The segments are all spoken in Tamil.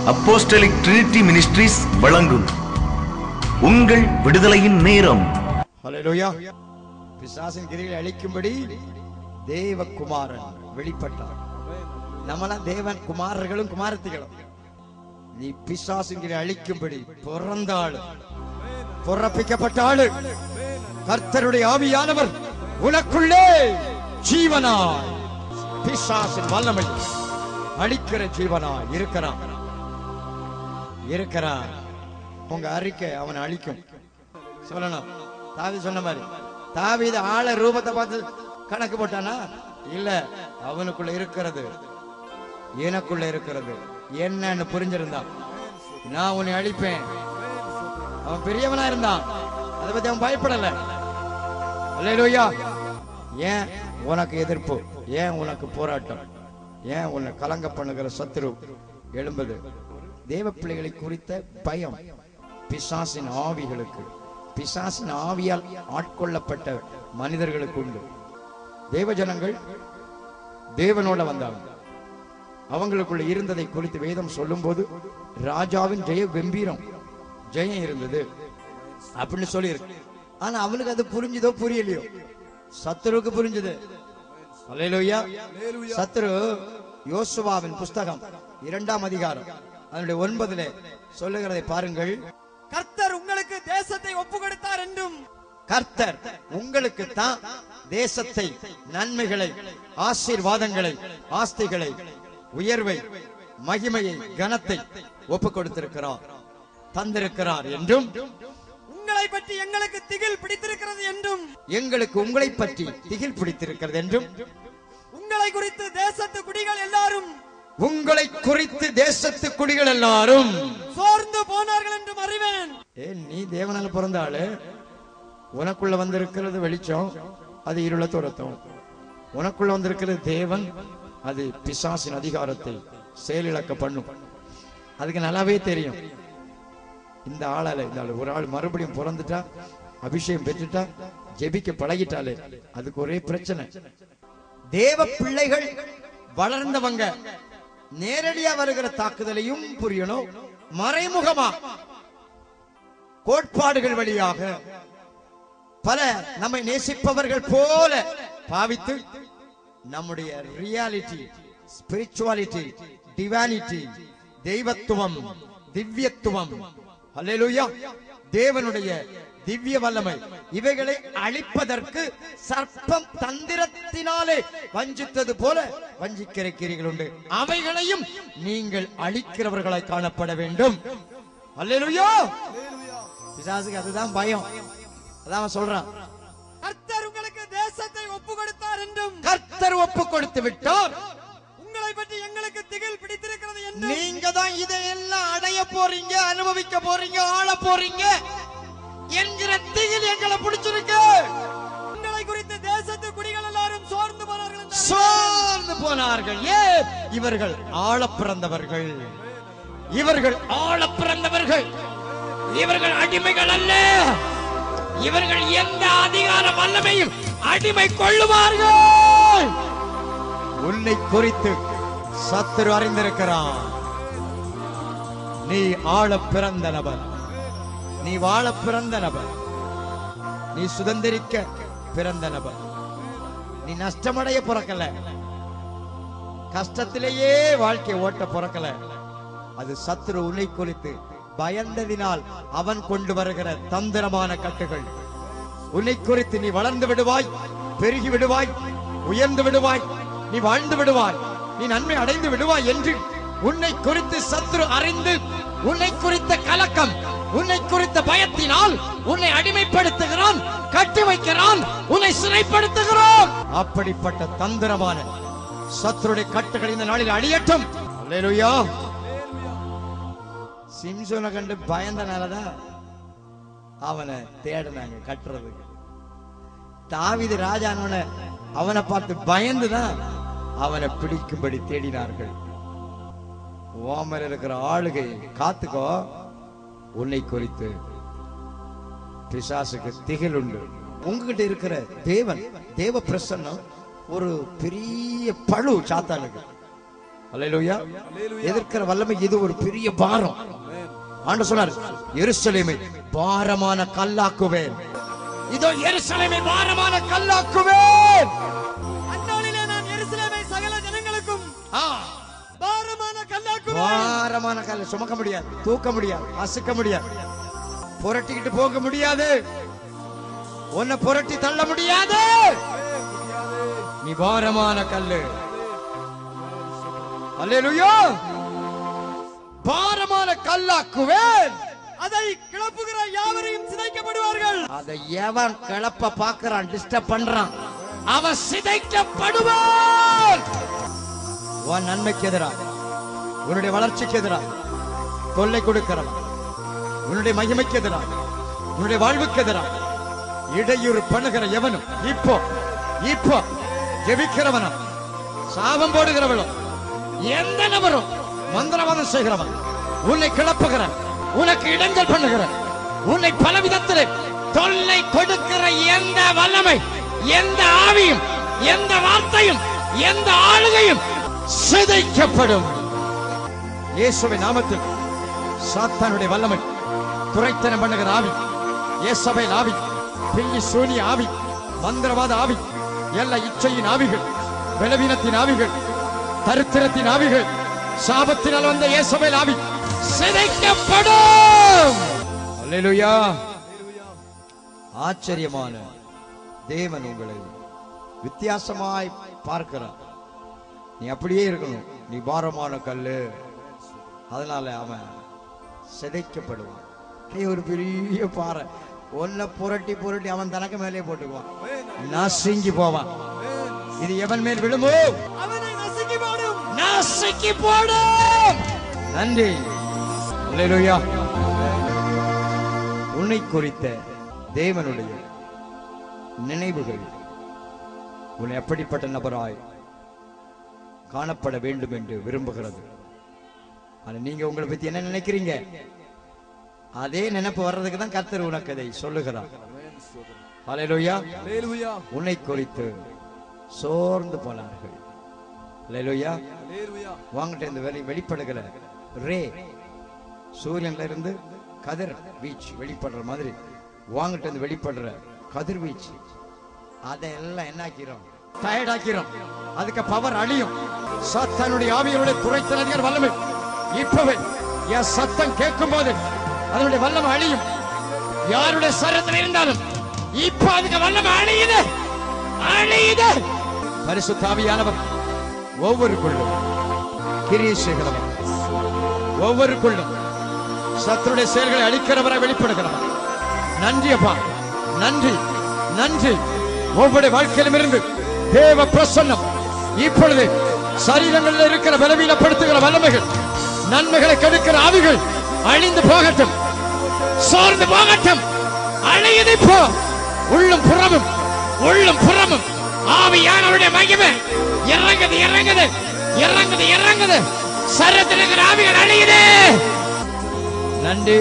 அப்போஸ்டலிக் ட்ரினிட்டி மினிஸ்ட்ரீஸ் வழங்கும் உங்கள் விடுதலையின் நேரம் ஹalleluya பிசாசின் கிரிகளை அழிக்கும்படி தேவகுமாரன் வெளிப்பட்டார் நம்மளாம் தேவன் குமாரர்களும் குமாரத்திகளும் நீ பிசாசின் கிரியை அழிக்கும்படி பிறந்த ஆளு பொறப்பிக்கப்பட்ட ஆளு கர்த்தருடைய ஆவியானவர் உனக்குள்ளே ஜீவனாய் பிசாசின் வல்லமை அழிக்கிற ஜீவனாய் இருக்கிறான் இருக்கிறான் உங்க அறிக்கை அவனை அழிக்கும் சொல்லணும் தாவி சொன்ன மாதிரி தாவீது ஆள ரூபத்தை பார்த்து கணக்கு போட்டானா இல்ல அவனுக்குள்ள இருக்கிறது எனக்குள்ள இருக்கிறது என்னன்னு புரிஞ்சிருந்தான் நான் உன்னை அழிப்பேன் அவன் பெரியவனா இருந்தான் அதை பத்தி அவன் பயப்படல அல்லேலூயா ஏன் உனக்கு எதிர்ப்பு ஏன் உனக்கு போராட்டம் ஏன் உன்னை கலங்க பண்ணுகிற சத்துரு எழும்புது தேவ பிள்ளைகளை குறித்த பயம் பிசாசின் ஆவிகளுக்கு பிசாசின் ஆவியால் ஆட்கொள்ளப்பட்ட மனிதர்களுக்கு உண்டு தேவ ஜனங்கள் தேவனோட வந்தாங்க அவங்களுக்குள்ள இருந்ததை குறித்து வேதம் சொல்லும்போது ராஜாவின் ஜெய கம்பீரம் ஜெயம் இருந்தது அப்படின்னு சொல்லியிருக்கு ஆனா அவனுக்கு அது புரிஞ்சுதோ புரியலையோ சத்துருவுக்கு புரிஞ்சுது அல்லேலூயா சத்துரு யோசுவாவின் புஸ்தகம் இரண்டாம் அதிகாரம் அதனுடைய ஒன்பதுல சொல்லுகிறதை பாருங்கள் கர்த்தர் உங்களுக்கு தேசத்தை ஒப்பு கொடுத்தார் என்றும் கர்த்தர் உங்களுக்கு தான் தேசத்தை நன்மைகளை ஆசீர்வாதங்களை ஆஸ்திகளை உயர்வை மகிமையை கனத்தை ஒப்பு கொடுத்திருக்கிறார் தந்திருக்கிறார் என்றும் உங்களை பற்றி எங்களுக்கு திகில் பிடித்திருக்கிறது என்றும் எங்களுக்கு உங்களை பற்றி திகில் பிடித்திருக்கிறது என்றும் உங்களை குறித்து தேசத்து குடிகள் எல்லாரும் உங்களை குறித்து தேசத்து குடிகள் எல்லாரும் சோர்ந்து போனார்கள் என்றும் அறிவேன் ஏ நீ தேவனால பிறந்த ஆளு உனக்குள்ள வந்திருக்கிறது வெளிச்சம் அது இருள துரத்தும் உனக்குள்ள வந்திருக்கிறது தேவன் அது பிசாசின் அதிகாரத்தை செயலிழக்க பண்ணும் அதுக்கு நல்லாவே தெரியும் இந்த ஆளால இந்த ஆளு ஒரு ஆள் மறுபடியும் பிறந்துட்டா அபிஷேகம் பெற்றுட்டா ஜெபிக்க பழகிட்டாலே அதுக்கு ஒரே பிரச்சனை தேவ பிள்ளைகள் வளர்ந்தவங்க நேரடியா வருகிற தாக்குதலையும் புரியணும் மறைமுகமா கோட்பாடுகள் வழியாக பல நம்மை நேசிப்பவர்கள் போல பாவித்து நம்முடைய ரியாலிட்டி ஸ்பிரிச்சுவாலிட்டி டிவானிட்டி தெய்வத்துவம் திவ்யத்துவம் அல்லேலூயா தேவனுடைய திவ்ய வல்லமை இவைகளை அழிப்பதற்கு சர்ப்பம் தந்திரத்தினாலே வஞ்சித்தது போல வஞ்சிக்கிறீர்கள் உண்டு அவைகளையும் நீங்கள் அழிக்கிறவர்களாய் காணப்பட வேண்டும் அல்லேலூயா பிசாசுக்கு அதுதான் பயம் அதான் அவன் சொல்றான் கர்த்தர் உங்களுக்கு தேசத்தை ஒப்பு கொடுத்தார் என்றும் கர்த்தர் ஒப்பு கொடுத்து விட்டார் உங்களை பற்றி எங்களுக்கு திகில் பிடித்திருக்கிறது என்றும் நீங்க தான் இதையெல்லாம் அடைய போறீங்க அனுபவிக்க போறீங்க ஆள போறீங்க என்கிற திகில் எங்களை பிடிச்சிருக்கு உங்களை குறித்து தேசத்து குடிகள் எல்லாரும் சோர்ந்து போனார்கள் என்று சோர்ந்து போனார்கள் ஏ இவர்கள் ஆள பிறந்தவர்கள் இவர்கள் ஆள பிறந்தவர்கள் இவர்கள் அடிமைகள் அல்ல இவர்கள் எந்த அதிகார வல்லமையும் அடிமை கொள்ளுவார்கள் உன்னை குறித்து சத்துரு அறிந்திருக்கிறான் நீ ஆள பிறந்த நபர் நீ வாழ பிறந்த நபர் நீ சுதந்திரிக்க பிறந்த நபர் நீ நஷ்டமடைய பிறக்கல கஷ்டத்திலேயே வாழ்க்கை ஓட்ட பிறக்கல அது சத்துரு உன்னை குறித்து பயந்ததினால் அவன் கொண்டு வருகிற தந்திரமான கட்டுகள் உன்னை குறித்து நீ வளர்ந்து விடுவாய் பெருகி விடுவாய் உயர்ந்து விடுவாய் நீ வாழ்ந்து விடுவாய் நீ நன்மை அடைந்து விடுவாய் என்று உன்னை குறித்து சத்துரு அறிந்து உன்னை குறித்த கலக்கம் உன்னை குறித்த பயத்தினால் உன்னை அடிமைப்படுத்துகிறான் கட்டி வைக்கிறான் உன்னை சிறைப்படுத்துகிறான் அப்படிப்பட்ட தந்திரமான சத்துருடைய கட்டுகள் இந்த நாளில் அழியட்டும் அல்லேலூயா சிம்சோனை கண்டு பயந்தனாலதான் அவனை தேடினாங்க கட்டுறதுக்கு தாவிது ராஜானவன அவனை பார்த்து பயந்துதான் அவனை பிடிக்கும்படி தேடினார்கள் ஓமர் இருக்கிற ஆளுகை காத்துக்கோ உன்னை குறித்து பிசாசுக்கு திகில் உண்டு உங்ககிட்ட இருக்கிற தேவன் தேவ பிரசன்னம் ஒரு பெரிய பழு சாத்தானுக்கு அல்லேலூயா எதிர்க்கிற வல்லமை இது ஒரு பெரிய பாரம் ஆண்டு சொன்னார் எருசலேமை பாரமான கல்லாக்குவேன் இதோ எருசலேமை பாரமான கல்லாக்குவேன் அந்நாளிலே நான் எருசலேமை சகல ஜனங்களுக்கும் ஆ, பாரமான கல்லாக்குவேன் பாரமான கல்ல சுமக்க முடியாது தூக்க முடியாது அசுக்க முடியாது புரட்டிக்கிட்டு போக முடியாது உன்னை புரட்டி தள்ள முடியாது நீ பாரமான கல்லு அல்லேலூயா பாரமான கல்லாக்குவேன் அதை கிளப்புகிற யாவரையும் சிதைக்கப்படுவார்கள் அதை எவன் கிளப்ப பாக்குறான் டிஸ்டர்ப் பண்றான் அவன் சிதைக்கப்படுவான் உன் நன்மைக்கு எதிராக உன்னுடைய வளர்ச்சிக்கு எதிராக தொல்லை கொடுக்கிறவன் உன்னுடைய மகிமைக்கு எதிராக உன்னுடைய வாழ்வுக்கு எதிராக இடையூறு பண்ணுகிற எவனும் இப்போ இப்போ ஜெபிக்கிறவனும் சாபம் போடுகிறவளும் எந்த நபரும் மந்திரவாதம் செய்கிறவன் உன்னை கிளப்புகிற உனக்கு இடங்கள் பண்ணுகிற உன்னை பல விதத்திலே தொல்லை கொடுக்கிற எந்த வல்லமை எந்த ஆவியும் எந்த வார்த்தையும் எந்த ஆளுகையும் சிதைக்கப்படும் இயேசுவின் நாமத்தில் சாத்தானுடைய வல்லமை துரைத்தனம் பண்ணுகிற ஆவி இயேசபையின் ஆவி பில்லி சூனிய ஆவி மந்திரவாத ஆவி எல்லா இச்சையின் ஆவிகள் பலவீனத்தின் ஆவிகள் தரித்திரத்தின் ஆவிகள் சாபத்தினால் வந்த இயேசபையின் ஆவி சிதைக்கப்படும் அல்லேலூயா ஆச்சரியமான தேவன் உங்களை வித்தியாசமாய் பார்க்கிறார் நீ அப்படியே இருக்கணும் நீ பாரமான கல்லு அதனால அவன் சிதைக்கப்படுவான் நீ ஒரு பெரிய பாறை ஒன்ன புரட்டி புரட்டி அவன் தனக்கு மேலே போட்டுக்குவான் நசுங்கி போவான் இது எவன் மேல் விழுமோ அவனை நசுக்கி போடும் நசுக்கி போடும் நன்றி அல்லேலூயா உன்னை குறித்த தேவனுடைய நினைவுகள் உன்னை எப்படிப்பட்ட நபராய் காணப்பட வேண்டும் என்று விரும்புகிறது ஆனா நீங்க உங்களை பத்தி என்ன நினைக்கிறீங்க அதே நினைப்பு வர்றதுக்கு தான் கர்த்தர் உனக்கு அதை சொல்லுகிறார் ஹalleluya உன்னை குறித்து சோர்ந்து போனார்கள் ஹalleluya வாங்கிட்ட இந்த வெளி வெளிப்படுகிற ரே சூரியன்ல இருந்து கதிர் வீச்சு வெளிப்படுற மாதிரி வாங்கிட்ட இருந்து வெளிப்படுற கதிர் வீச்சு அதெல்லாம் என்ன ஆக்கிறோம் டயர்ட் ஆக்கிறோம் அதுக்கு பவர் அழியும் சத்தனுடைய ஆவியருடைய துறைத்தல் அதிகார வல்லமை இப்பவே என் சத்தம் கேட்கும் போது அதனுடைய வல்லமை அழியும் யாருடைய சரத்தில் இருந்தாலும் இப்ப அதுக்கு வல்லமை அழியுது அழியுது பரிசுத்தாவியானவர் ஒவ்வொருக்குள்ளும் கிரியை செய்கிறவர் ஒவ்வொருக்குள்ளும் சத்துருடைய செயல்களை அழிக்கிறவராய் வெளிப்படுகிறவர் நன்றி அப்பா நன்றி நன்றி ஒவ்வொரு வாழ்க்கையிலும் இருந்து தேவ பிரசன்னம் இப்பொழுது சரீரங்களில் இருக்கிற பலவீனப்படுத்துகிற வல்லமைகள் நன்மைகளை கெடுக்கிற ஆவிகள் அழிந்து போகட்டும் சோர்ந்து போகட்டும் அழியது இப்போ உள்ளும் புறமும் உள்ளும் புறமும் ஆவியானவருடைய மகிமை இறங்குது இறங்குது இறங்குது இறங்குது சரத்தில் இருக்கிற ஆவிகள் அழியுது நன்றி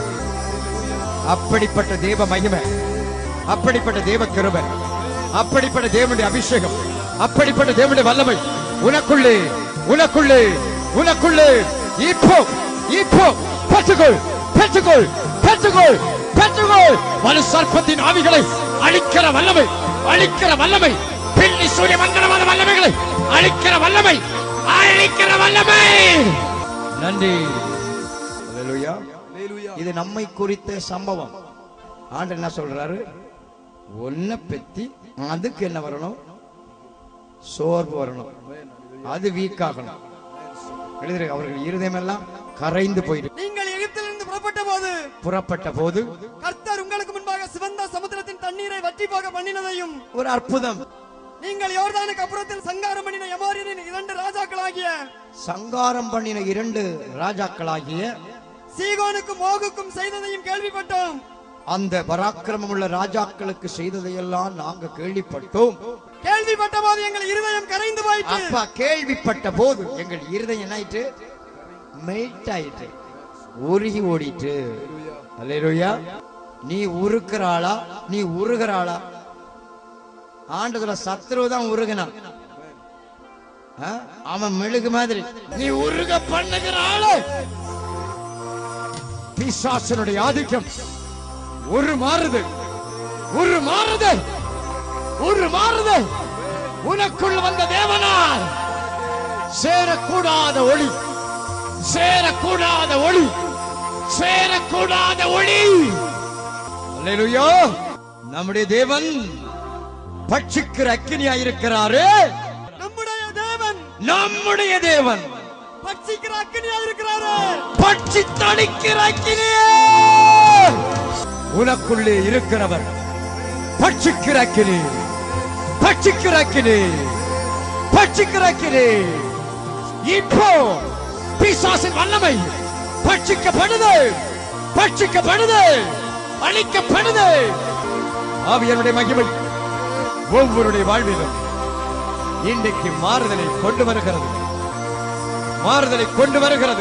அப்படிப்பட்ட தேவ மகிமை அப்படிப்பட்ட தேவ கிருபை அப்படிப்பட்ட தேவனுடைய அபிஷேகம் அப்படிப்பட்ட தேவனுடைய வல்லமை உனக்குள்ளே உனக்குள்ளே உனக்குள்ளே இப்போ இப்போ பெற்றுக்கொள் பெற்றுக்கொள் பெற்றுக்கொள் பெற்றுக்கொள் வலு சர்ப்பத்தின் ஆவிகளை அழிக்கிற வல்லமை அழிக்கிற வல்லமை பின்னி சூரிய மந்திரவாத வல்லமைகளை அழிக்கிற வல்லமை அழிக்கிற வல்லமை நன்றி அல்லேலூயா இது நம்மை குறித்த சம்பவம் ஆண்டு என்ன சொல்றாரு ஒன்ன பத்தி அதுக்கு என்ன வரணும் சோர்வு வரணும் அது வீக் ஆகணும் எழுதுற அவர்கள் இருதயம் எல்லாம் கரைந்து போயிடும் நீங்கள் எகிப்திலிருந்து புறப்பட்ட போது புறப்பட்ட போது கர்த்தர் உங்களுக்கு முன்பாக சிவந்த சமுத்திரத்தின் தண்ணீரை வற்றி போக பண்ணினதையும் ஒரு அற்புதம் நீங்கள் யோர்தானுக்கு அப்புறத்தில் சங்காரம் பண்ணின எமோரியரின் இரண்டு ராஜாக்களாகிய சங்காரம் பண்ணின இரண்டு ராஜாக்களாகிய சீகோனுக்கும் மோகுக்கும் செய்ததையும் கேள்விப்பட்டோம் அந்த பராக்கிரமம் உள்ள ராஜாக்களுக்கு செய்ததையெல்லாம் நாங்க கேள்விப்பட்டோம் கேள்விப்பட்ட போது எங்கள் இருதயம் கரைந்து போயிற்று அப்பா கேள்விப்பட்ட போது எங்கள் இருதயம் என்ன ஆயிட்டு மெல்ட் ஆயிட்டு உருகி ஓடிட்டு அல்லேலூயா நீ உருக்குற ஆளா நீ உருகிற ஆளா ஆண்டதுல சத்ரு தான் உருகினான் ஆ? அவன் மெழுகு மாதிரி நீ உருக பண்ணுகிற ஆளு பிசாசனுடைய ஆதிக்கம் ஒரு மாறுது ஒரு மாறுது ஒரு மாறுது உனக்குள் வந்த தேவனால் சேரக்கூடாத ஒளி சேரக்கூடாத ஒளி சேரக்கூடாத ஒளி அல்லேலூயா நம்முடைய தேவன் பட்சிக்கிற அக்கினியா இருக்கிறாரு நம்முடைய தேவன் நம்முடைய தேவன் பட்சிக்கிற அக்கினியா இருக்கிறாரு பட்சி தணிக்கிற அக்கினியே உனக்குள்ளே இருக்கிறவர் பட்சிக்கிற அக்கினி பட்சிக்கிற அக்கினி பட்சிக்கிற அக்கினி இப்போ பிசாசின் வல்லமை பட்சிக்கப்படுது பட்சிக்கப்படுது அழிக்கப்படுது ஆவியனுடைய மகிமை ஒவ்வொருடைய வாழ்விலும் இன்றைக்கு மாறுதலை கொண்டு வருகிறது மாறுதலை கொண்டு வருகிறது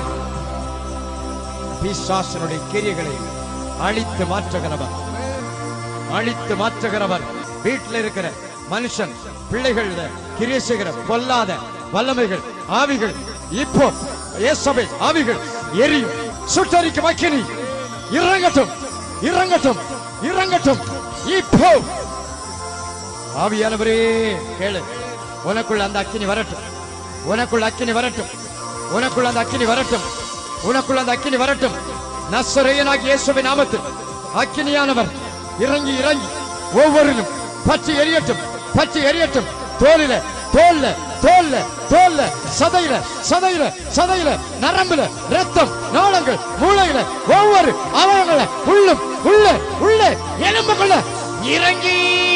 பிசாசனுடைய கிரியைகளை அழித்து மாற்றுகிறவர் அழித்து மாற்றுகிறவர் வீட்டில் இருக்கிற மனுஷன் பிள்ளைகள் கிரியை செய்கிற பொல்லாத வல்லமைகள் ஆவிகள் இப்போ இயேசபை ஆவிகள் எரியும் சுட்டரிக்கும் அக்கினி இறங்கட்டும் இறங்கட்டும் இறங்கட்டும் இப்போ ஆவியானவரே கேளு உனக்குள்ள அந்த அக்கினி வரட்டும் உனக்குள்ள அக்கினி வரட்டும் உனக்குள்ள அந்த அக்கினி வரட்டும் உனக்குள்ள அந்த அக்கினி வரட்டும் நசரேயனாகி இயேசுவின் நாமத்தில் அக்கினியானவர் இறங்கி இறங்கி ஒவ்வொருவரும் பற்றி எரியட்டும் பற்றி எரியட்டும் தோலில தோல்ல தோல்ல தோல்ல சதையில சதையில சதையில நரம்புல ரத்தம் நாளங்கள் மூளையில ஒவ்வொரு அவயங்கள உள்ளும் உள்ள உள்ள எலும்புக்குள்ள இறங்கி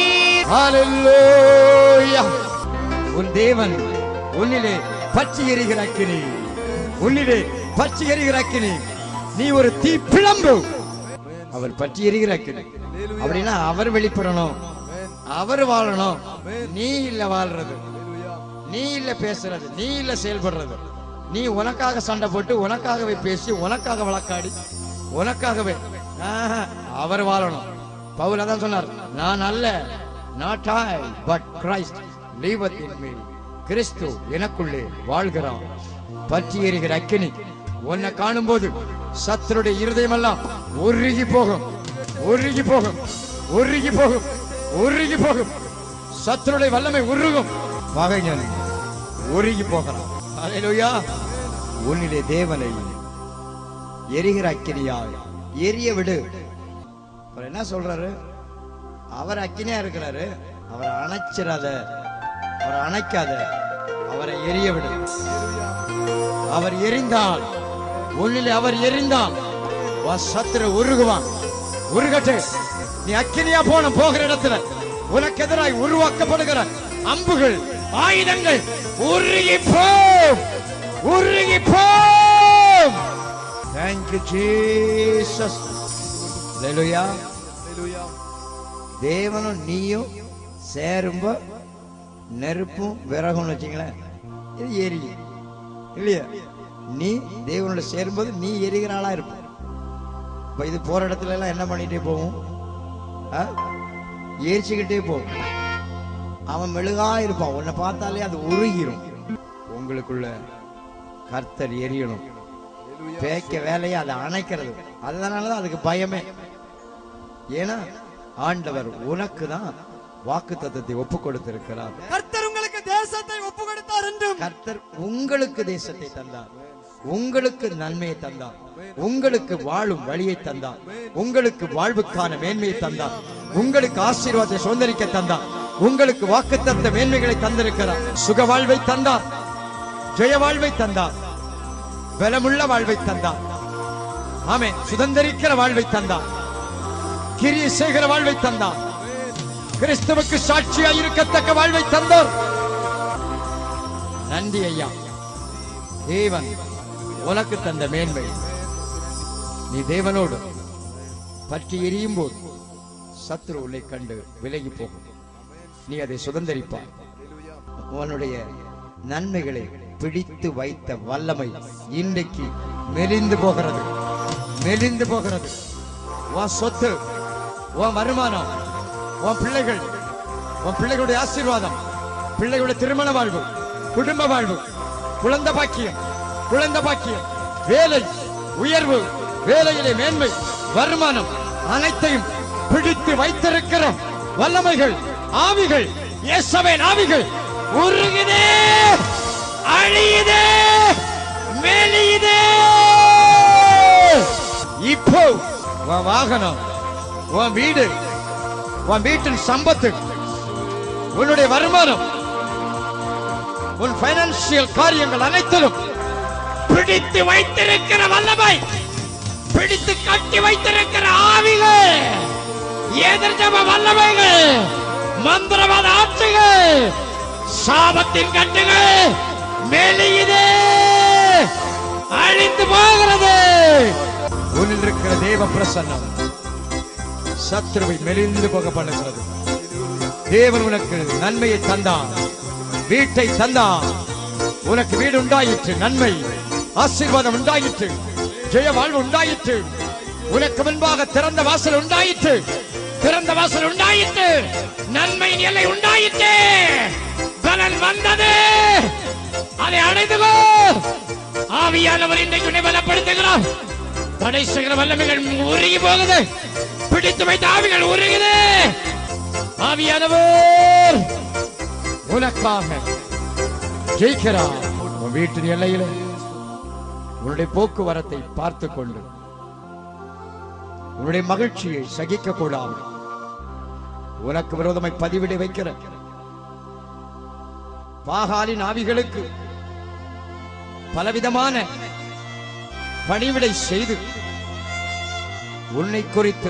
ஹalleluya உன் தேவன் உன்னிலே பற்றி எரிகிற அக்கினி உன்னிலே பற்றி எரிகிற அக்கினி நீ ஒரு தீ பிளம்பு அவர் பற்றி எரிகிற அக்கினி அப்படின்னா அவர் வெளிப்படணும் அவர் வாழணும் நீ இல்ல வாழ்றது நீ இல்ல பேசுறது நீ இல்ல செயல்படுறது நீ உனக்காக சண்டை போட்டு உனக்காகவே பேசி உனக்காக வழக்காடி உனக்காகவே ஆஹா, அவர் வாழணும் பவுல் அதான் சொன்னார் நான் அல்ல not I but Christ liveth in me கிறிஸ்து எனக்குள்ளே வாழ்கிறான் பற்றி எரிகிற அக்கினி உன்னை காணும்போது சத்தருடைய இருதயமெல்லாம் உருகி போகும் உருகி போகும் உருகி போகும் உருகி போகும் சத்தருடைய வல்லமை உருகும் வகைஞன் உருகி போகலாம் அல்லேலூயா உன்னிலே தேவனை எரிகிற அக்கினியாய் எரிய விடு அவர் என்ன சொல்றாரு அவர் அக்கினியா இருக்கிறாரு அவரை அணைச்சிடாத அவரை அணைக்காத அவரை எரிய விடு அவர் எரிந்தால் உன்னிலே அவர் எரிந்தால் உன் சத்துரு உருகுவான் உருகட்டு நீ அக்கினியா போன போகிற இடத்துல உனக்கு எதிராய் உருவாக்கப்படுகிற அம்புகள் ஆயுதங்கள் உருகி போம் உருகி போம் தேங்க்யூ ஜீசஸ் ஹalleluya தேவனும் நீயும் சேரும்போ நெருப்பும் விறகும்னு வச்சுங்களேன் இது எரியும் இல்லையா நீ தேவனோட சேரும்போது நீ எரிகிற ஆளா இருப்ப இப்ப இது போற இடத்துல எல்லாம் என்ன பண்ணிட்டே போகும் ஆ? எரிச்சுக்கிட்டே போகும் அவன் மெழுகா இருப்பான் உன்னை பார்த்தாலே அது உருகிரும் உங்களுக்குள்ள கர்த்தர் எரியணும் பேய்க்க வேலையை அதை அணைக்கிறது அதனாலதான் அதுக்கு பயமே ஏன்னா ஆண்டவர் உனக்கு தான் வாக்கு தத்தத்தை ஒப்பு கொடுத்திருக்கிறார் கர்த்தர் உங்களுக்கு தேசத்தை ஒப்பு கொடுத்தார் என்றும் கர்த்தர் உங்களுக்கு தேசத்தை தந்தார் உங்களுக்கு நன்மையை தந்தார் உங்களுக்கு வாழும் வழியை தந்தார் உங்களுக்கு வாழ்வுக்கான மேன்மையை தந்தார் உங்களுக்கு ஆசீர்வாதத்தை சுதந்திரிக்க தந்தார் உங்களுக்கு வாக்குத்தத்த மேன்மைகளை தந்திருக்கிறார் சுக வாழ்வை தந்தார் ஜெய வாழ்வை தந்தார் பலமுள்ள வாழ்வை தந்தார் ஆமே சுதந்திரிக்கிற வாழ்வை தந்தார் கிரியை செய்கிற வாழ்வை தந்தார் கிறிஸ்துவுக்கு சாட்சியாய் இருக்கத்தக்க வாழ்வை தந்தார் நன்றி ஐயா தேவன் உனக்கு தந்த மேன்மை நீ தேவனோடு பற்றி எரியும் போது சத்துரு உன்னை கண்டு விலகி போகும் நீ அதை சுதந்திரிப்பாய் உன்னுடைய நன்மைகளை பிடித்து வைத்த வல்லமை இன்றைக்கு மெலிந்து போகிறது மெலிந்து போகிறது உன் சொத்து உன் வருமானம் உன் பிள்ளைகள் உன் பிள்ளைகளுடைய ஆசீர்வாதம் பிள்ளைகளுடைய திருமண வாழ்வு குடும்ப வாழ்வு குழந்தை பாக்கியம் குழந்தை பாக்கியம் வேலை உயர்வு வேலையிலே மேன்மை வருமானம் அனைத்தையும் பிடித்து வைத்திருக்கிற வல்லமைகள் ஆவிகள் இயேசுவின் ஆவிகள் உருகுதே அழியுதே மெலியுதே இப்போ உன் வாகனம் உன் வீடு உன் வீட்டின் சம்பத்து உன்னுடைய வருமானம் உன் பைனான்சியல் காரியங்கள் அனைத்திலும் பிடித்து வைத்திருக்கிற வல்லமை பிடித்து கட்டி வைத்திருக்கிற ஆவிகள் எதிர்ஜப வல்லமைகள் மந்திரவாத ஆட்சிகள் சாபத்தின் கட்டுகள் மெலியுதே அழிந்து போகிறது உன்னில் இருக்கிற தேவ பிரசன்னம் சத்ருவை மெலிந்து போக பண்ணுகிறது தேவன் உனக்கு நன்மையை தந்தான் வீட்டை தந்தான் உனக்கு வீடு உண்டாயிற்று நன்மை ஆசீர்வாதம் உண்டாயிற்று ஜெய வாழ்வு உண்டாயிற்று உனக்கு முன்பாக திறந்த வாசல் உண்டாயிற்று திறந்த வாசல் உண்டாயிற்று நன்மையின் எல்லை உண்டாயிற்று பலன் வந்தது அதை அடைந்துகோ ஆவியானவர் இன்றைக்கு உன்னை பலப்படுத்துகிறார் தடை செய்கிற வல்லமைகள் உருகி போகுது பிடித்து வைத்த ஆவிகள் உருகுது ஆவியானவர் உனக்காக ஜெயிக்கிறார் உன் வீட்டின் எல்லையில உன்னுடைய போக்குவரத்தை பார்த்து கொண்டு உன்னுடைய மகிழ்ச்சியை சகிக்க கூடாது உனக்கு விரோதமாய் பதிவிட வைக்கிற பாகாலின் ஆவிகளுக்கு பலவிதமான பணிவிடை செய்து உன்னை குறித்து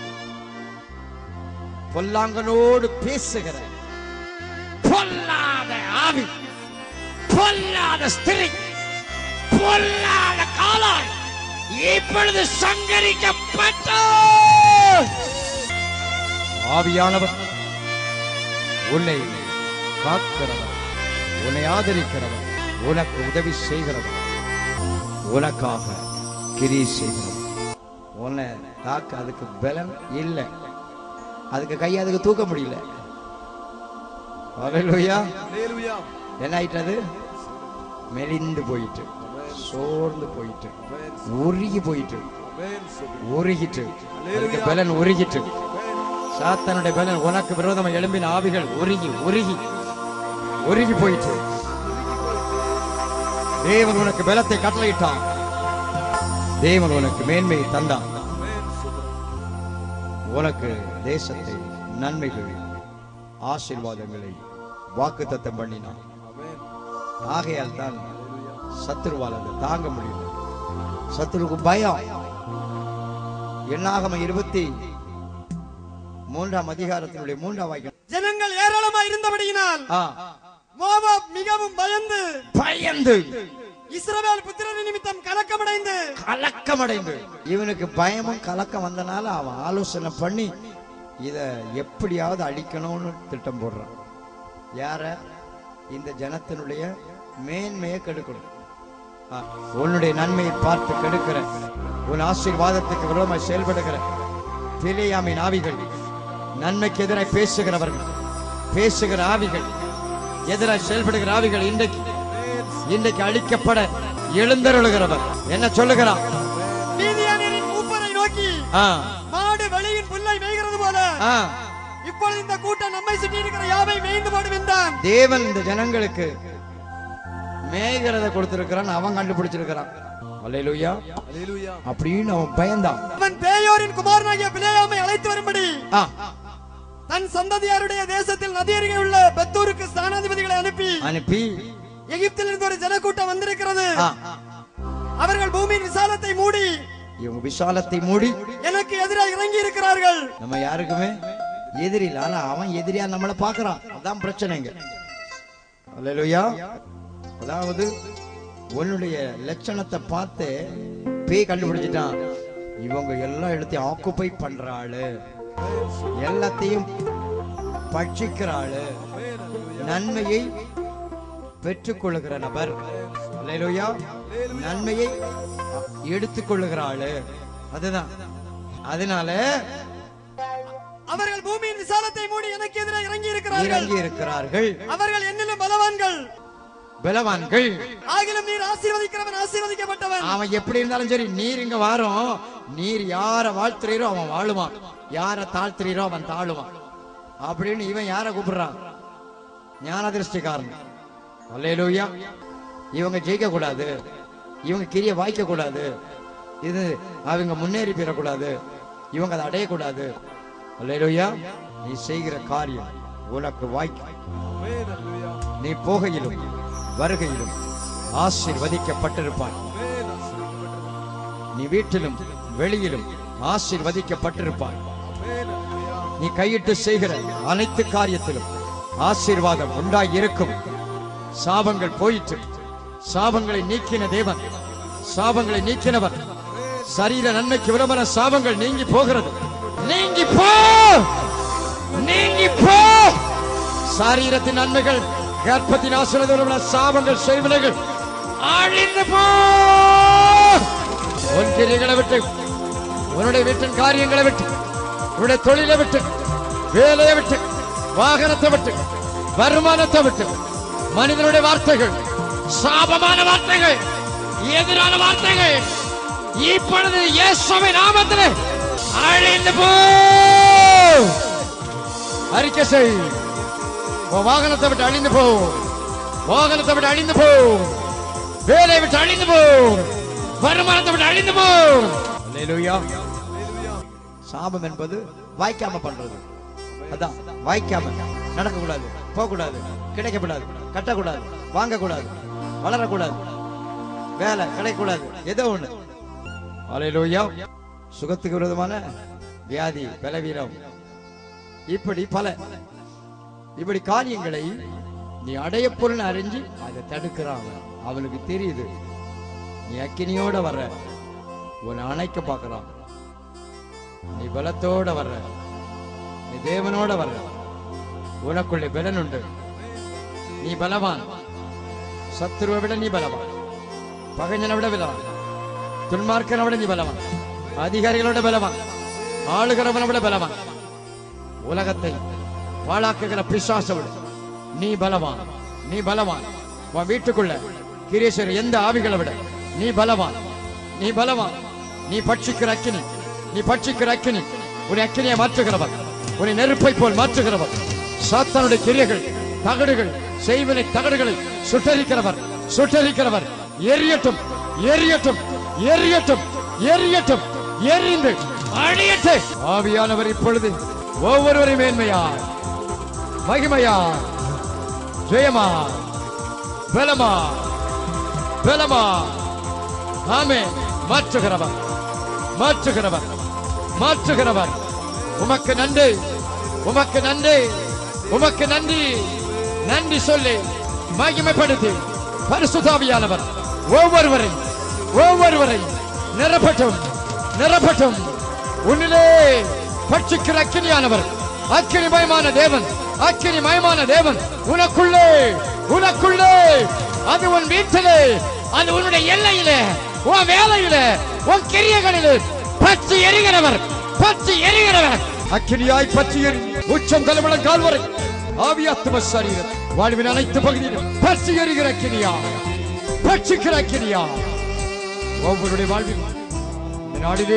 பொல்லாங்கனோடு பேசுகிற பொல்லாத ஆவி பொல்லாத ஸ்திரி பொல்லாத காலாய் இப்பொழுது சங்கரிக்கப்பட்ட ஆவியானவர் உன்னை காக்கிறவர் உன்னை ஆதரிக்கிறவர் உனக்கு உதவி செய்கிறவர் உனக்காக கிரி செய்கிறவர் உன்னை தாக்க அதுக்கு பலம் இல்லை அதுக்கு கை அதுக்கு தூக்க முடியல ஹalleluya என்ன ஆயிட்டது மெலிந்து போயிட்டு சோர்ந்து போயிட்டு உருகி போயிட்டு உருகிட்டு அதுக்கு பலன் உருகிட்டு சாத்தானுடைய பலன் உனக்கு விரோதமா எழும்பின ஆவிகள் உருகி உருகி உருகி போயிட்டு தேவன் உனக்கு பலத்தை கட்டளையிட்டான் தேவன் உனக்கு மேன்மையை தந்தான் உனக்கு தேசத்தை நன்மைகள் ஆசீர்வாதங்களை வாக்குத்தத்தம் பண்ணினான் ஆகையால் தான் சத்துருவால் அதை தாங்க முடியல சத்துருக்கு பயம் எண்ணாகம இருபத்தி மூன்றாம் அதிகாரத்தினுடைய மூன்றாம் வாக்கியம் ஜனங்கள் ஏராளமாய் இருந்தபடியினால் ஆ, மோவாப் மிகவும் பயந்து பயந்து இஸ்ரவேல் புத்திரன் நிமித்தம் கலக்கமடைந்து கலக்கமடைந்து இவனுக்கு பயமும் கலக்கம் வந்தனால அவன் ஆலோசனை பண்ணி இத எப்படியாவது அழிக்கணும்னு திட்டம் போடுறான் யார இந்த ஜனத்தினுடைய மேன்மையை கெடுக்கணும் ஆ, உன்னுடைய நன்மையை பார்த்து கெடுக்கிற உன் ஆசீர்வாதத்துக்கு விரோதமாய் செயல்படுகிற பிழையாமின் ஆவிகள் நன்மைக்கு எதிராய் பேசுகிறவர்கள் பேசுகிற ஆவிகள் எதிராய் செயல்படுகிற ஆவிகள் இன்றைக்கு இன்றைக்கு அழிக்கப்பட எழுந்தருளுகிறவர் என்ன சொல்லுகிறான் மீதியானியரின் மூப்பரை நோக்கி ஆ, மாடு வெளியின் புல்லை மேய்கிறது போல ஆ. இப்பொழுது இந்த கூட்டம் நம்மை சுற்றி இருக்கிற யாவை மேய்ந்து போடும் என்றான் தேவன் இந்த ஜனங்களுக்கு மேய்கிறத கொடுத்திருக்கிறான் அவன் கண்டுபிடிச்சிருக்கிறான் அல்லேலூயா அப்படின்னு அவன் பயந்தான் அவன் பேயோரின் குமாரனாகிய பிளேயாமை அழைத்து வரும்படி ஆ, தன் சந்ததியாருடைய தேசத்தில் நதி அருகே உள்ள பெத்தூருக்கு ஸ்தானாதிபதிகளை அனுப்பி அனுப்பி எகிப்தில் இருந்து ஒரு ஜனக்கூட்டம் வந்திருக்கிறது ஆ, அவர்கள் பூமியின் விசாலத்தை மூடி இவங்க விசாலத்தை மூடி எனக்கு எதிராக இறங்கி இருக்கிறார்கள் நம்ம யாருக்குமே எதிரி இல்ல ஆனா அவன் எதிரியா நம்மளை பாக்குறான் அதான் பிரச்சனைங்க அல்லேலூயா அதாவது உன்னுடைய லட்சணத்தை பார்த்து பேய் கண்டுபிடிச்சிட்டான் இவங்க எல்லா இடத்தையும் ஆக்குப்பை பண்ற ஆளு எல்லாத்தையும் பட்சிக்கிற ஆளு நன்மையை பெற்றுக்கொள்ளுகிற நபர் அல்லேலூயா நன்மையை எடுத்துக்கொள்ளுகிற ஆளு அதுதான் அதனால அவர்கள் பூமியின் விசாலத்தை மூடி எனக்கு எதிராக இறங்கி இருக்கிறார்கள் இறங்கி இருக்கிறார்கள் அவர்கள் என்னிலும் பலவான்கள் பலவான்கள் ஆகிலும் நீர் ஆசீர்வதிக்கிறவன் ஆசீர்வதிக்கப்பட்டவன் அவன் எப்படி இருந்தாலும் சரி நீர் இங்க வாரோம் நீர் யார வாழ்த்துறீரோ அவன் வாழுவான் யார தாழ்த்துறீரோ அவன் தாழுவான் அப்படின்னு இவன் யார கூப்பிடுறான் ஞானதிருஷ்டிக்காரன் அல்லேலூயா இவங்க ஜெயிக்க கூடாது இவங்க கிரிய வாய்க்க கூடாது இது அவங்க முன்னேறி பெறக்கூடாது இவங்க அதை அடையக்கூடாது அல்லேலூயா நீ செய்கிற காரியம் உனக்கு வாய்க்கும் நீ போகையிலும் வருகையிலும் ஆசீர்வதிக்கப்பட்டிருப்பாய் நீ வீட்டிலும் வெளியிலும் ஆசீர்வதிக்கப்பட்டிருப்பாய் நீ கையிட்டு செய்கிற அனைத்து காரியத்திலும் ஆசீர்வாதம் உண்டாய் இருக்கும் சாபங்கள் போயிற்று சாபங்களை நீக்கின தேவன் சாபங்களை நீக்கினவர் சரீர நன்மைக்கு விளம்பர சாபங்கள் நீங்கி போகிறது நீங்கி போ நீங்கி போ சரீரத்தின் நன்மைகள் கர்ப்பத்தின் ஆசிரியர் சாபங்கள் செய்வினைகள் அழிந்து போ உன் கிரிகளை விட்டு உன்னுடைய வீட்டின் காரியங்களை விட்டு உன்னுடைய தொழிலை விட்டு வேலையை விட்டு வாகனத்தை விட்டு வருமானத்தை விட்டு மனிதனுடைய வார்த்தைகள் சாபமான வார்த்தைகள் எதிரான வார்த்தைகள் இப்பொழுது இயேசுவின் நாமத்திலே அழிந்து போ அறிக்கை செய் உன் வாகனத்தை விட்டு அழிந்து போ வாகனத்தை விட்டு அழிந்து போ வேலையை விட்டு அழிந்து போ வருமானத்தை விட்டு அழிந்து போ அல்லேலூயா சாபம் என்பது வாய்க்காம பண்றது அதான் வாய்க்காம நடக்கக்கூடாது போகக்கூடாது கிடைக்கக்கூடாது கட்டக்கூடாது வாங்கக்கூடாது வளரக்கூடாது வேலை கிடைக்கக்கூடாது ஏதோ ஒண்ணு அல்லேலூயா சுகத்துக்கு விரோதமான வியாதி பலவீனம் இப்படி பல இப்படி காரியங்களை நீ அடைய பொருள் அறிஞ்சு அதை தடுக்கிறான் அவன். அவனுக்கு தெரியுது நீ அக்கினியோட வர்ற உன்னை அணைக்க பார்க்கறான் நீ பலத்தோட வர்ற நீ தேவனோட வர்ற உனக்குள்ளே பலன் உண்டு நீ பலவான் சத்துருவை விட நீ பலவான் பகைஞனை விட பலவான் துன்மார்க்கனை விட நீ பலவான் அதிகாரிகளோட பலவான் ஆளுகிறவனை விட பலவான் உலகத்தை பாழாக்குகிற பிசாசை விட நீ பலவான் நீ பலவான் உன் வீட்டுக்குள்ள கிரீஸ்வர் எந்த ஆவிகளை விட நீ பலவான் நீ பலவான் நீ பட்சிக்கிற அக்கினி நீ பட்சிக்கிற அக்கினி உன் அக்கினியை மாற்றுகிறவர் உன்னை நெருப்பை போல் மாற்றுகிறவர் சாத்தானுடைய கிரியைகள் தகடுகள் செய்வினை தகடுகளை சுட்டரிக்கிறவர் சுட்டரிக்கிறவர் எரியட்டும் எரியட்டும் எரியட்டும் எரியட்டும் எரிந்து அழியட்டு ஆவியானவர் இப்பொழுது ஒவ்வொருவரையும் மேன்மையா மகிமையா ஜெயமா பலமா பலமா ஆமே மாற்றுகிறவர் மாற்றுகிறவர் மாற்றுகிறவர் உமக்கு நன்றி உமக்கு நன்றி உமக்கு நன்றி நன்றி சொல்லி மகிமைப்படுத்தி பரிசுத்தாவியானவர் ஒவ்வொருவரையும் ஒவ்வொருவரையும் நிரப்பட்டும் நிரப்பட்டும் உன்னிலே பட்சிக்கிற அக்கினியானவர் அக்கினி மயமான தேவன் அக்கினி மயமான தேவன் உனக்குள்ளே உனக்குள்ளே அது உன் வீட்டிலே அது உன்னுடைய எல்லையிலே உன் வேலையிலே உன் கிரியைகளிலே பற்றி எரிகிறவர் பற்றி எரிகிறவர் அக்கினியாய் பற்றி எரி உச்சம் தலைமுடன் கால் வரை ஆவியாத்தும சரீரம் வாழ்வின் அனைத்து பகுதியிலும் பற்றி எரிகிற அக்கினியா பட்சிக்கிற அக்கினியா ஒவ்வொருடைய வாழ்வில் இந்த நாடிலே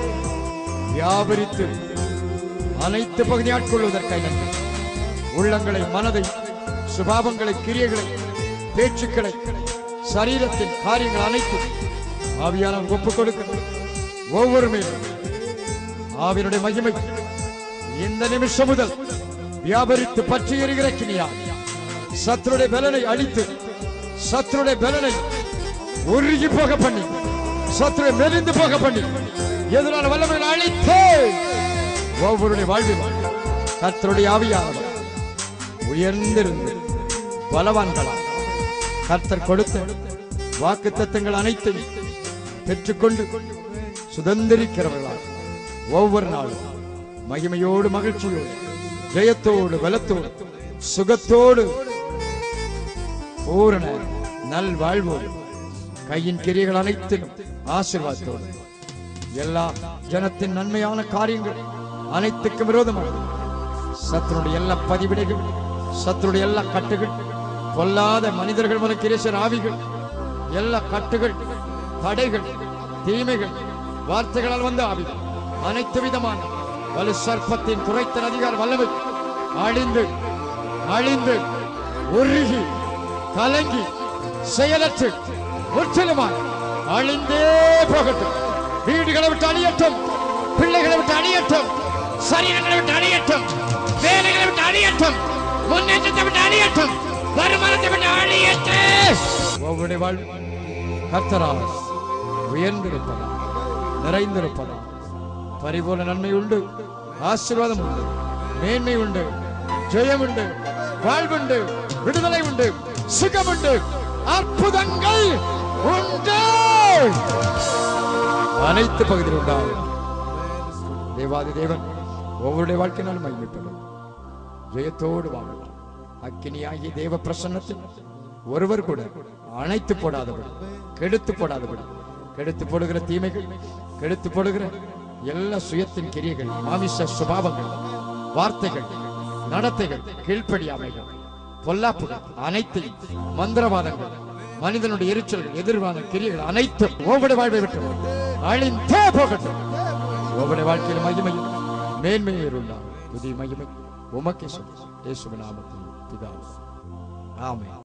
வியாபரித்து அனைத்து பகுதி ஆட்கொள்வதற்காக நன்றி உள்ளங்களை மனதை சுபாவங்களை கிரியைகளை பேச்சுக்களை சரீரத்தின் காரியங்கள் அனைத்தும் ஆவியானவர் ஒப்புக் கொடுக்கிறது ஒவ்வொரு மேலும் ஆவியனுடைய மகிமை இந்த நிமிஷம் முதல் வியாபரித்து பற்றி எறிகிற கிணியா சத்துருடைய பலனை அழித்து சத்துருடைய பலனை உருகி போக பண்ணி சத்துரை மெலிந்து போக பண்ணி எதிரான வல்லமைகளை அழித்து ஒவ்வொருடைய வாழ்வில் கர்த்தருடைய ஆவியானவர் உயர்ந்திருந்து பலவான்களா கர்த்தர் கொடுத்த வாக்கு தத்தங்கள் அனைத்தையும் பெற்றுக்கொண்டு சுதந்திரிக்கிறவர்களால் ஒவ்வொரு நாளும் மகிமையோடு மகிழ்ச்சியோடு ஜெயத்தோடு பலத்தோடு சுகத்தோடு பூரண நல் வாழ்வோடு கையின் கிரியைகள் அனைத்திலும் ஆசீர்வாதத்தோடு எல்லா ஜனத்தின் நன்மையான காரியங்கள் அனைத்துக்கும் விரோதமாக சத்துருடைய எல்லா பதிவிடைகள் சத்துருடைய எல்லா கட்டுகள் பொல்லாத மனிதர்கள் மூலம் கிரேசர் ஆவிகள் எல்லா கட்டுகள் தடைகள் தீமைகள் வார்த்தைகளால் வந்த ஆவிகள் அனைத்து விதமான வலு சர்ப்பத்தின் குறைத்த அதிகார வல்லமை அழிந்து அழிந்து உருகி கலங்கி செயலற்று முற்றிலுமாய் அழிந்தே போகட்டும் வீடுகளை விட்டு அழியட்டும் பிள்ளைகளை விட்டு அழியட்டும் சரீரங்களை விட்டு அழியட்டும் வேலைகளை விட்டு அழியட்டும் முன்னேற்றத்தை விட்டு அழியட்டும் வருமானத்தை விட்டு அழியட்டும் ஒவ்வொரு வாழ்வு கர்த்தரால் உயர்ந்திருப்பதா நிறைந்திருப்பதா பரிபூர்ண நன்மை உண்டு ஆசீர்வாதம் உண்டு மேன்மை உண்டு ஜெயம் உண்டு வாழ்வுண்டு விடுதலை உண்டு சுகம் உண்டு அற்புதங்கள் உண்டு அனைத்து பகுதியில் உண்டாகும் தேவாதி தேவன் ஒவ்வொருடைய வாழ்க்கையினாலும் மகிமைப்படும் ஜெயத்தோடு வாழலாம் அக்கினியாகிய தேவ பிரசன்னத்தில் ஒருவர் கூட அணைத்து போடாதபடி கெடுத்து போடாதபடி கெடுத்து போடுகிற தீமைகள் கெடுத்து போடுகிற எல்லா சுயத்தின் கிரியைகள் மாமிச சுபாவங்கள் வார்த்தைகள் நடத்தைகள் கீழ்ப்படியாமைகள் பொல்லாப்புகள் அனைத்தையும் மந்திரவாதங்கள் மனிதனுடைய எரிச்சல்கள் எதிர்வான கிரியைகள் அனைத்தும் ஒவ்வொரு வாழ்வை விட்டு அழிந்தே போகட்டும் ஒவ்வொரு வாழ்க்கையில் மகிமையும் மேன்மையை உண்டாகும் புதிய மகிமை உமக்கே சொல்லி இயேசுவின் நாமத்தில் பிதாவே ஆமென்